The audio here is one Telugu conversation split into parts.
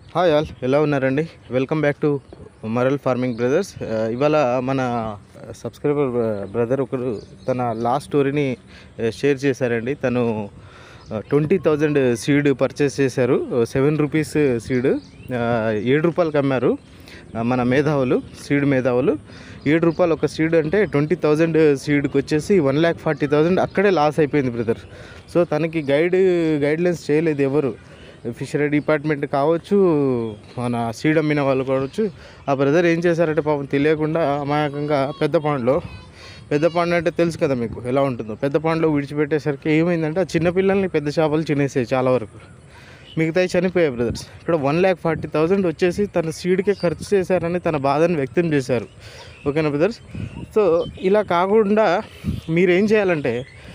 హాయ్ ఆల్ ఎలా ఉన్నారండి welcome back to murrel farming brothers ఇవాళ మన సబ్స్క్రైబర్ బ్రదర్ ఒకరు తన లాస్ట్ స్టోరీని షేర్ చేశారండి తను ట్వంటీ థౌజండ్ సీడ్ పర్చేస్ చేశారు సెవెన్ రూపీస్ సీడ్ ఏడు రూపాయలకి అమ్మారు ఆ, మన మేధావులు సీడ్ మేధావులు ఏడు రూపాయలు ఒక సీడ్ అంటే ట్వంటీ థౌజండ్ సీడ్కి వచ్చేసి వన్ ల్యాక్ ఫార్టీ థౌజండ్ అక్కడే లాస్ అయిపోయింది బ్రదర్ సో తనకి గైడ్ గైడ్లైన్స్ చేయలేదు ఎవరు ఫిషరీ డిపార్ట్మెంట్ కావచ్చు మన సీడ్ అమ్మిన వాళ్ళు కావచ్చు ఆ బ్రదర్ ఏం చేశారంటే పాపం తెలియకుండా అమాయకంగా పెద్ద పాండ్లో పెద్ద పాండ్ అంటే తెలుసు కదా మీకు ఎలా ఉంటుందో పెద్ద పాండ్లో విడిచిపెట్టేసరికి ఏమైందంటే ఆ చిన్న పిల్లల్ని పెద్ద చేపలు తినేసాయి చాలా వరకు మిగతాయి చనిపోయాయి బ్రదర్స్ ఇక్కడ వన్ ల్యాక్ ఫార్టీ థౌజండ్ వచ్చేసి తన సీడ్కే ఖర్చు చేశారని తన బాధను వ్యక్తం చేశారు ఓకేనా బ్రదర్స్ సో ఇలా కాకుండా మీరు ఏం చేయాలంటే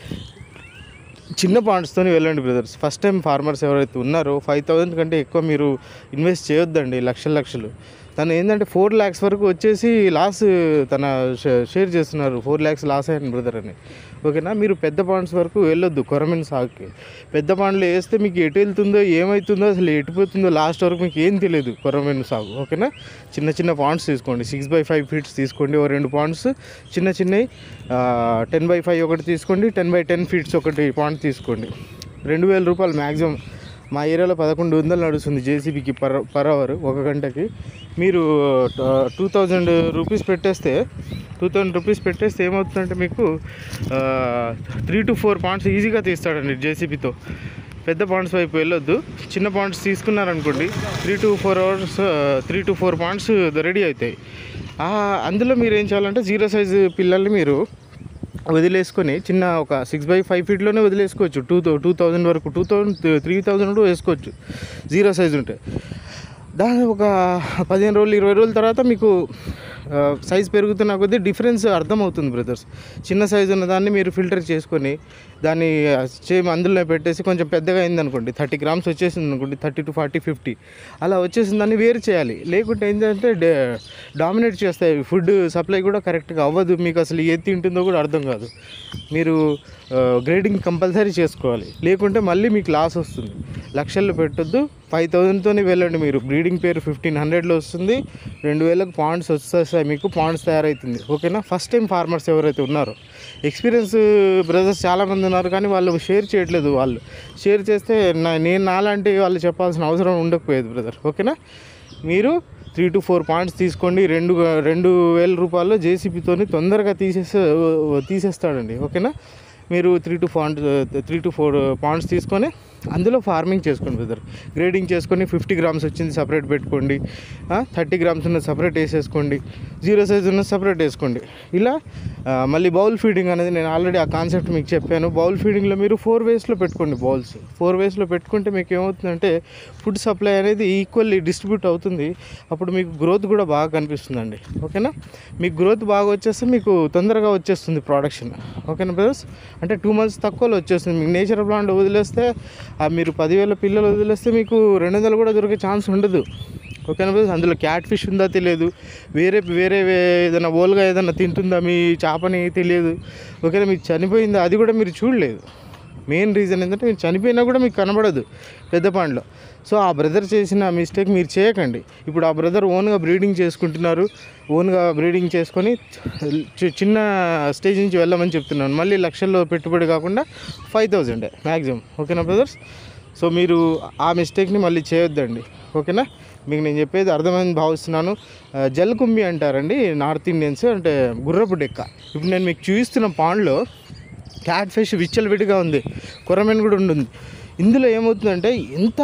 చిన్న పాండ్స్తో వెళ్ళండి బ్రదర్స్ ఫస్ట్ టైం ఫార్మర్స్ ఎవరైతే ఉన్నారో ఫైవ్ థౌజండ్ కంటే ఎక్కువ మీరు ఇన్వెస్ట్ చేయొద్దండి లక్షల లక్షలు తను ఏంటంటే ఫోర్ ల్యాక్స్ వరకు వచ్చేసి లాస్ తన షే- షేర్ చేస్తున్నారు ఫోర్ ల్యాక్స్ లాస్ అయ్యాను బ్రదర్ అని ఓకేనా మీరు పెద్ద పాండ్స్ వరకు వెళ్ళొద్దు కొరమైన సాగుకి పెద్ద పాండ్లు వేస్తే మీకు ఎటు వెళ్తుందో ఏమవుతుందో అసలు ఎటుపోతుందో లాస్ట్ వరకు మీకు ఏం తెలియదు కొరమైన సాగు ఓకేనా చిన్న చిన్న పాండ్స్ తీసుకోండి సిక్స్ బై ఫైవ్ ఫీట్స్ తీసుకోండి ఓ రెండు పాండ్స్ చిన్న చిన్నవి టెన్ బై ఫైవ్ ఒకటి తీసుకోండి టెన్ బై టెన్ ఫీట్స్ ఒకటి పాండ్ తీసుకోండి రెండు వేల రూపాయలు మ్యాక్సిమం మా ఏరియాలో పదకొండు వందలు నడుస్తుంది జేసీబీకి పర్ పర్ అవర్ ఒక గంటకి మీరు టూ థౌజండ్ రూపీస్ పెట్టేస్తే టూ థౌజండ్ రూపీస్ పెట్టేస్తే ఏమవుతుందంటే మీకు త్రీ టు ఫోర్ పాయింట్స్ ఈజీగా తీస్తాడండి జేసీబీతో పెద్ద పాయింట్స్ వైపు వెళ్ళొద్దు చిన్న పాయింట్స్ తీసుకున్నారనుకోండి three to four hours three to four points ready అవుతాయి ఆ, అందులో మీరు ఏం చేయాలంటే జీరో సైజు పిల్లల్ని మీరు వదిలేసుకొని చిన్న ఒక సిక్స్ బై ఫైవ్ ఫీట్లోనే వదిలేసుకోవచ్చు టూ టూ థౌజండ్ వరకు టూ థౌజండ్ త్రీ థౌజండ్ కూడా వేసుకోవచ్చు జీరో సైజ్ ఉంటే దాని ఒక పదిహేను రోజులు ఇరవై రోజుల తర్వాత మీకు సైజ్ పెరుగుతున్న కొద్దీ డిఫరెన్స్ అర్థమవుతుంది బ్రదర్స్ చిన్న సైజు ఉన్న దాన్ని మీరు ఫిల్టర్ చేసుకొని దాన్ని చేయం అందులో పెట్టేసి కొంచెం పెద్దగా అయింది అనుకోండి థర్టీ గ్రామ్స్ వచ్చేసింది అనుకోండి థర్టీ టు ఫార్టీ ఫిఫ్టీ అలా వచ్చేసిన దాన్ని వేరు చేయాలి లేకుంటే ఏంటంటే డామినేట్ చేస్తాయి ఫుడ్ సప్లై కూడా కరెక్ట్గా అవ్వదు మీకు అసలు ఏది తింటుందో కూడా అర్థం కాదు మీరు గ్రేడింగ్ కంపల్సరీ చేసుకోవాలి లేకుంటే మళ్ళీ మీకు లాస్ వస్తుంది లక్షల్లో పెట్టొద్దు ఫైవ్ థౌజండ్తోనే వెళ్ళండి మీరు బ్రీడింగ్ పేరు ఫిఫ్టీన్ హండ్రెడ్లో వస్తుంది రెండు వేలకు పాయింట్స్ వచ్చేస్తాయి మీకు పాయింట్స్ తయారవుతుంది ఓకేనా ఫస్ట్ టైం ఫార్మర్స్ ఎవరైతే ఉన్నారో ఎక్స్పీరియన్స్ బ్రదర్స్ చాలామంది ఉన్నారు కానీ వాళ్ళు షేర్ చేయట్లేదు వాళ్ళు షేర్ చేస్తే నా నేను నాలాంటి వాళ్ళు చెప్పాల్సిన అవసరం ఉండకపోయేది బ్రదర్ ఓకేనా మీరు త్రీ టు ఫోర్ పాయింట్స్ తీసుకోండి రెండు రెండు వేల రూపాయలు జేసీబీతోని తొందరగా తీసేస్తే తీసేస్తాడండి ఓకేనా మీరు త్రీ టు ఫాంట్ త్రీ టు ఫోర్ పాయింట్స్ తీసుకొని అందులో ఫార్మింగ్ చేసుకోండి బ్రదర్ గ్రేడింగ్ చేసుకొని ఫిఫ్టీ గ్రామ్స్ వచ్చింది సపరేట్ పెట్టుకోండి థర్టీ గ్రామ్స్ ఉన్న సపరేట్ వేసేసుకోండి జీరో సైజ్ ఉన్న సపరేట్ వేసుకోండి ఇలా ఆ, మళ్ళీ బౌల్ ఫీడింగ్ అనేది నేను ఆల్రెడీ ఆ కాన్సెప్ట్ మీకు చెప్పాను బౌల్ ఫీడింగ్లో మీరు ఫోర్ వేస్లో పెట్టుకోండి బౌల్స్ ఫోర్ వేస్లో పెట్టుకుంటే మీకు ఏమవుతుందంటే ఫుడ్ సప్లై అనేది ఈక్వల్లీ డిస్ట్రిబ్యూట్ అవుతుంది అప్పుడు మీకు గ్రోత్ కూడా బాగా కనిపిస్తుందండి ఓకేనా మీకు గ్రోత్ బాగా వచ్చేస్తే మీకు తొందరగా వచ్చేస్తుంది ప్రొడక్షన్ ఓకేనా బ్రదర్స్ అంటే టూ మంత్స్ తక్కువలో వచ్చేస్తుంది మీకు నేచర్ ప్లాంట్ వదిలేస్తే ఆ మీరు పదివేల పిల్లలు వదిలేస్తే మీకు రెండు వందలు కూడా దొరికే ఛాన్స్ ఉండదు ఓకేనా బ్రదర్స్ అందులో క్యాట్ ఫిష్ ఉందా తెలియదు వేరే వేరే వే- ఏదైనా ఓల్గా ఏదైనా తింటుందా మీ చేపని తెలియదు ఓకేనా మీకు చనిపోయిందా అది కూడా మీరు చూడలేదు మెయిన్ రీజన్ ఏంటంటే మీరు చనిపోయినా కూడా మీకు కనబడదు పెద్ద పాండ్లో సో ఆ బ్రదర్ చేసిన మిస్టేక్ మీరు చేయకండి ఇప్పుడు ఆ బ్రదర్ ఓన్గా బ్రీడింగ్ చేసుకుంటున్నారు ఓన్గా బ్రీడింగ్ చేసుకొని చి- చిన్న స్టేజ్ నుంచి వెళ్ళమని చెప్తున్నాను మళ్ళీ లక్షల్లో పెట్టుబడి కాకుండా ఫైవ్ థౌజండే మ్యాక్సిమం ఓకేనా బ్రదర్స్ సో మీరు ఆ మిస్టేక్ని మళ్ళీ చేయొద్దండి ఓకేనా మీకు నేను చెప్పేది అర్థమైంది భావిస్తున్నాను ఆ, జల్ కుంభి అంటారండి నార్త్ ఇండియన్స్ అంటే గుర్రపు డెక్క ఇప్పుడు నేను మీకు చూపిస్తున్న పాండ్లో క్యాట్ ఫిష్ విచ్చలవిడిగా ఉంది కొరమెన్ కూడా ఉంటుంది ఇందులో ఏమవుతుందంటే ఎంత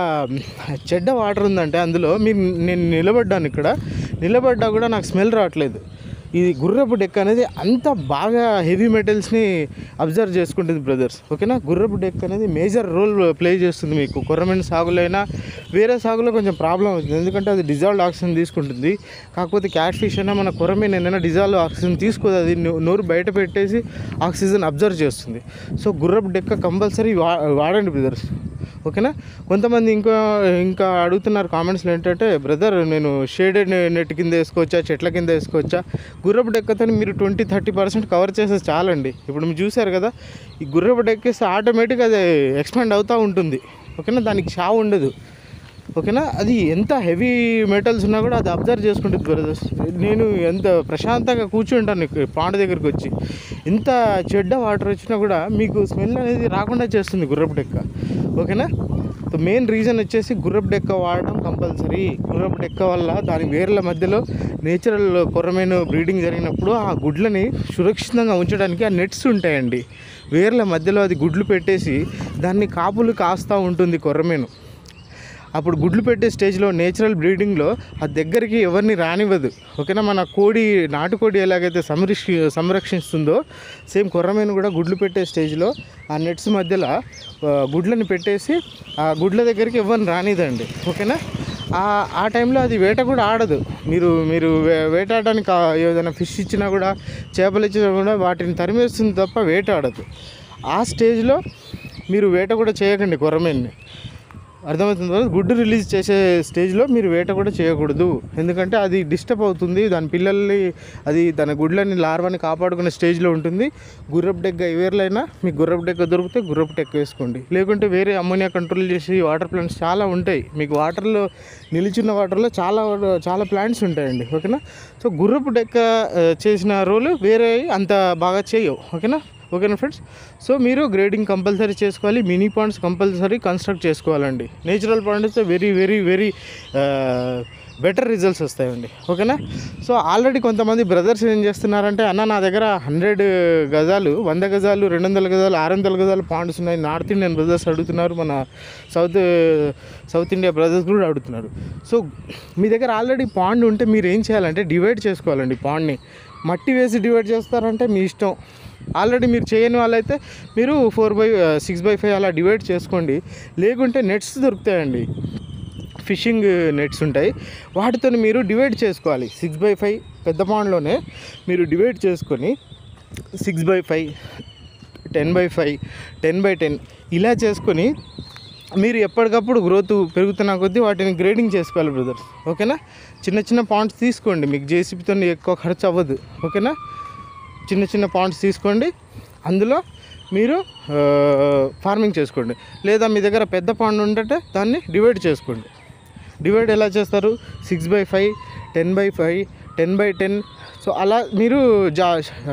చెడ్డ వాటర్ ఉందంటే అందులో మీరు నేను నిలబడ్డాను ఇక్కడ నిలబడ్డా కూడా నాకు స్మెల్ రావట్లేదు ఇది గుర్రపు డెక్ అనేది అంత బాగా హెవీ మెటల్స్ని అబ్జర్వ్ చేసుకుంటుంది బ్రదర్స్ ఓకేనా గుర్రపు డెక్ అనేది మేజర్ రోల్ ప్లే చేస్తుంది మీకు కొర్రమైన సాగులైనా వేరే సాగులో కొంచెం ప్రాబ్లం అవుతుంది ఎందుకంటే అది డిజాల్వ్డ్ ఆక్సిజన్ తీసుకుంటుంది కాకపోతే క్యాట్ ఫిష్ అయినా మన కొరమైన ఏదైనా డిజాల్వ్ ఆక్సిజన్ తీసుకోదు అది నో- నోరు బయట పెట్టేసి ఆక్సిజన్ అబ్జర్వ్ చేస్తుంది సో గుర్రపు డెక్క కంపల్సరీ వా వాడండి బ్రదర్స్ ఓకేనా కొంతమంది ఇంకా ఇంకా అడుగుతున్నారు కామెంట్స్లో ఏంటంటే బ్రదర్ నేను షేడెడ్ నెట్ కింద వేసుకోవచ్చా చెట్ల కింద వేసుకోవచ్చా గుర్రపు డెక్కతో మీరు ట్వంటీ థర్టీ పర్సెంట్ కవర్ చేస్తే చాలండి ఇప్పుడు మీరు చూసారు కదా ఈ గుర్రపు డెక్కేస్తే ఆటోమేటిక్గా అది ఎక్స్పాండ్ అవుతూ ఉంటుంది ఓకేనా దానికి చావు ఉండదు ఓకేనా అది ఎంత హెవీ మెటల్స్ ఉన్నా కూడా అది అబ్జర్వ్ చేసుకుంటుంది బ్రదర్స్ నేను ఎంత ప్రశాంతంగా కూర్చుంటాను ఇక్కడ పాండ్ దగ్గరికి వచ్చి ఎంత చెడ్డ వాటర్ వచ్చినా కూడా మీకు స్మెల్ అనేది రాకుండా చేస్తుంది గుర్రపు డెక్క ఓకేనా సో మెయిన్ రీజన్ వచ్చేసి గుర్రపు డెక్క వాడడం కంపల్సరీ గుర్రపు డెక్క వల్ల దాని వేర్ల మధ్యలో నేచురల్ కొర్రమేను బ్రీడింగ్ జరిగినప్పుడు ఆ గుడ్లని సురక్షితంగా ఉంచడానికి ఆ నెట్స్ ఉంటాయండి వేర్ల మధ్యలో అది గుడ్లు పెట్టేసి దాన్ని కాపులు కాస్తూ ఉంటుంది కొర్రమేను అప్పుడు గుడ్లు పెట్టే స్టేజ్లో నేచురల్ బ్రీడింగ్లో ఆ దగ్గరికి ఎవరిని రానివ్వదు ఓకేనా మన కోడి నాటుకోడి ఎలాగైతే సంరక్షి సంరక్షిస్తుందో సేమ్ కొర్రమేను కూడా గుడ్లు పెట్టే స్టేజ్లో ఆ నెట్స్ మధ్యలో ఆ, గుడ్లని పెట్టేసి ఆ గుడ్ల దగ్గరికి ఎవరిని రానిదండి ఓకేనా ఆ ఆ టైంలో అది వేట కూడా ఆడదు మీరు మీరు వే- వేటాడడానికి ఆ ఏదైనా ఫిష్ ఇచ్చినా కూడా చేపలు ఇచ్చినా కూడా వాటిని తరిమేస్తుంది తప్ప వేట ఆడదు ఆ స్టేజ్లో మీరు వేట కూడా చేయకండి కొర్రమేన్ని అర్థమవుతుంది కదా గుడ్డు రిలీజ్ చేసే స్టేజ్లో మీరు వేట కూడా చేయకూడదు ఎందుకంటే అది డిస్టర్బ్ అవుతుంది దాని పిల్లల్ని అది దాని గుడ్లని లార్వాని కాపాడుకునే స్టేజ్లో ఉంటుంది గుర్రపు డెగ్గ ఇవేర్లైనా మీకు గుర్రపు డెగ్గ దొరికితే గుర్రపు డెక్క వేసుకోండి లేకుంటే వేరే అమ్మోనియా కంట్రోల్ చేసి వాటర్ ప్లాంట్స్ చాలా ఉంటాయి మీకు వాటర్లో నిలిచిన వాటర్లో చాలా చాలా ప్లాంట్స్ ఉంటాయండి ఓకేనా సో గుర్రపు డెక్క ఆ, చేసిన రోలు వేరే అంత బాగా చేయవు ఓకేనా ఓకేనా ఫ్రెండ్స్ సో మీరు గ్రేడింగ్ కంపల్సరీ చేసుకోవాలి మినీ పాండ్స్ కంపల్సరీ కన్స్ట్రక్ట్ చేసుకోవాలండి natural ponds very very very better results వస్తాయండి ఓకేనా సో ఆల్రెడీ కొంతమంది బ్రదర్స్ ఏం చేస్తున్నారంటే అన్న నా దగ్గర హండ్రెడ్ గజాలు వంద గజాలు రెండు వందల గజాలు ఆరు వందల గజాలు పాండ్స్ ఉన్నాయి నార్త్ ఇండియన్ బ్రదర్స్ అడుగుతున్నారు మన సౌత్ సౌత్ ఇండియా బ్రదర్స్ కూడా అడుగుతున్నారు సో మీ దగ్గర ఆల్రెడీ పాండ్ ఉంటే మీరు ఏం చేయాలంటే డివైడ్ చేసుకోవాలండి పాండ్ని మట్టి వేసి డివైడ్ చేస్తారంటే మీ ఇష్టం ఆల్రెడీ మీరు చేయని వాళ్ళైతే మీరు four by six by five అలా డివైడ్ చేసుకోండి లేకుంటే నెట్స్ దొరుకుతాయండి ఫిషింగ్ నెట్స్ ఉంటాయి వాటితో మీరు డివైడ్ చేసుకోవాలి సిక్స్ బై ఫైవ్ పెద్ద పాండ్లోనే మీరు డివైడ్ చేసుకొని six by five ten by five ten by ten ఇలా చేసుకొని మీరు ఎప్పటికప్పుడు గ్రోత్ పెరుగుతున్న కొద్దీ వాటిని గ్రేడింగ్ చేసుకోవాలి బ్రదర్స్ ఓకేనా చిన్న చిన్న పాయింట్స్ తీసుకోండి మీకు జేసీబీతో ఎక్కువ ఖర్చు అవ్వదు ఓకేనా చిన్న చిన్న పాయింట్స్ తీసుకోండి అందులో మీరు ఆ, ఫార్మింగ్ చేసుకోండి లేదా మీ దగ్గర పెద్ద పాండ్ ఉంటే దాన్ని డివైడ్ చేసుకోండి డివైడ్ ఎలా చేస్తారు six by five ten by five ten by ten so అలా మీరు జా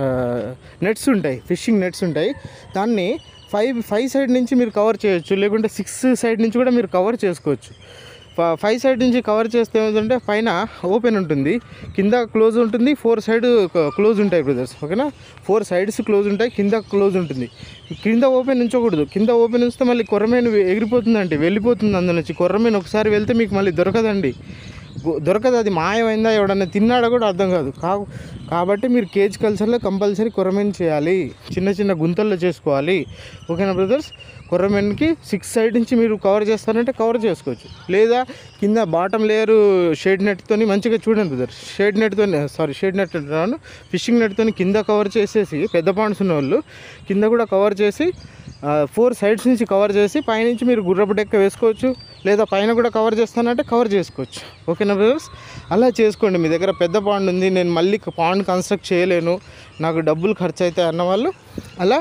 నెట్స్ ఉంటాయి ఫిషింగ్ నెట్స్ ఉంటాయి దాన్ని ఫైవ్ ఫైవ్ సైడ్ నుంచి మీరు కవర్ చేయొచ్చు లేకుంటే సిక్స్ సైడ్ నుంచి కూడా మీరు కవర్ చేసుకోవచ్చు ఫ- ఫైవ్ సైడ్ నుంచి కవర్ చేస్తే ఏమిటంటే పైన ఓపెన్ ఉంటుంది కింద క్లోజ్ ఉంటుంది ఫోర్ సైడ్ క్లోజ్ ఉంటాయి బ్రదర్స్ ఓకేనా ఫోర్ సైడ్స్ క్లోజ్ ఉంటాయి కింద క్లోజ్ ఉంటుంది కింద ఓపెన్ ఉంచకూడదు కింద ఓపెన్ ఉంచితే మళ్ళీ కొర్రమేను ఎగిరిపోతుందండి వెళ్ళిపోతుంది అందులో నుంచి కొర్రమేను ఒకసారి వెళ్తే మీకు మళ్ళీ దొరకదండి గో- దొరకదు అది మాయమైందా ఎవడన్నా తిన్నాడో కూడా అర్థం కాదు కా కాబట్టి మీరు కేజ్ కల్చర్లో కంపల్సరీ కొర్రమేన్ చేయాలి చిన్న చిన్న గుంతల్లో చేసుకోవాలి ఓకేనా బ్రదర్స్ కొర్రమేన్కి సిక్స్ సైడ్ నుంచి మీరు కవర్ చేస్తారంటే కవర్ చేసుకోవచ్చు లేదా కింద బాటమ్ లేయర్ షేడ్ నెట్తోని మంచిగా చూడండి బ్రదర్ షేడ్ నెట్తో సారీ షేడ్ నెట్ అంటున్నాను ఫిషింగ్ నెట్తో కింద కవర్ చేసేసి పెద్ద పాండ్స్ ఉన్న వాళ్ళు కింద కూడా కవర్ చేసి ఫోర్ సైడ్స్ నుంచి కవర్ చేసి పైనుంచి మీరు గుర్రపు డెక్క వేసుకోవచ్చు లేదా పైన కూడా కవర్ చేస్తానంటే కవర్ చేసుకోవచ్చు ఓకేనా బ్రదర్స్ అలా చేసుకోండి మీ దగ్గర పెద్ద పాండ్ ఉంది నేను మళ్ళీ పాండ్ కన్స్ట్రక్ట్ చేయలేను నాకు డబ్బులు ఖర్చు అవుతాయి అన్న వాళ్ళు అలా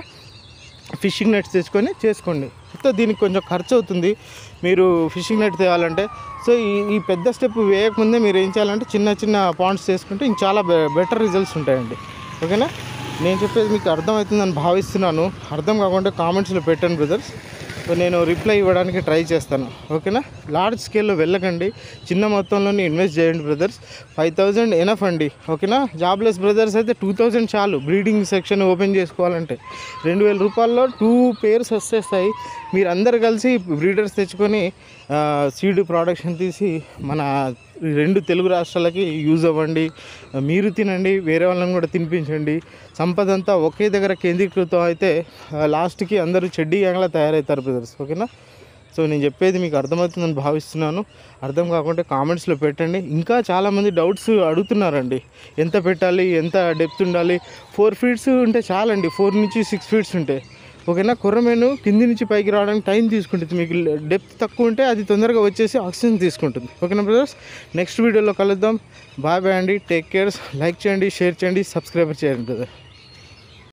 ఫిషింగ్ నెట్స్ తెచ్చుకొని చేసుకోండి సో దీనికి కొంచెం ఖర్చు అవుతుంది మీరు ఫిషింగ్ నెట్ తేవాలంటే సో ఈ ఈ పెద్ద స్టెప్ వేయకముందే మీరు ఏం చేయాలంటే చిన్న చిన్న పాండ్స్ చేసుకుంటే ఇంక చాలా బెటర్ రిజల్ట్స్ ఉంటాయండి ఓకేనా నేను చెప్పేది మీకు అర్థమవుతుందని భావిస్తున్నాను అర్థం కాకుండా కామెంట్స్లో పెట్టండి బ్రదర్స్ సో నేను రిప్లై ఇవ్వడానికి ట్రై చేస్తాను ఓకేనా లార్జ్ స్కేల్లో వెళ్ళకండి చిన్న మొత్తంలోనే ఇన్వెస్ట్ చేయండి బ్రదర్స్ ఫైవ్ థౌజండ్ ఎనఫ్ అండి ఓకేనా జాబ్లెస్ బ్రదర్స్ అయితే టూ థౌజండ్ చాలు బ్రీడింగ్ సెక్షన్ ఓపెన్ చేసుకోవాలంటే రెండు వేల రూపాయల్లో టూ పేర్స్ వచ్చేస్తాయి మీరు అందరు కలిసి బ్రీడర్స్ తెచ్చుకొని సీడ్ ప్రొడక్షన్ తీసి మన ఈ రెండు తెలుగు రాష్ట్రాలకి యూజ్ అవ్వండి మీరు తినండి వేరే వాళ్ళని కూడా తినిపించండి సంపద అంతా ఒకే దగ్గర కేంద్రీకృతం అయితే ఆ, లాస్ట్కి అందరూ చెడ్డీ గ్యాంగ్లా తయారవుతారు బ్రదర్స్ ఓకేనా సో నేను చెప్పేది మీకు అర్థమవుతుందని భావిస్తున్నాను అర్థం కాకుంటే కామెంట్స్లో పెట్టండి ఇంకా చాలామంది డౌట్స్ అడుగుతున్నారండి ఎంత పెట్టాలి ఎంత డెప్త్ ఉండాలి ఫోర్ ఫీట్స్ ఉంటే చాలండి ఫోర్ నుంచి సిక్స్ ఫీట్స్ ఉంటాయి ఓకేనా కొర్రమేను కింది నుంచి పైకి రావడానికి టైం తీసుకుంటుంది మీకు డెప్త్ తక్కువ ఉంటే అది తొందరగా వచ్చేసి ఆక్సిజన్ తీసుకుంటుంది ఓకేనా బ్రదర్స్ నెక్స్ట్ వీడియోలో కలుద్దాం బాయ్ బాయ్ అండి టేక్ కేర్స్ లైక్ చేయండి షేర్ చేయండి సబ్స్క్రైబర్ చేయండి బ్రదర్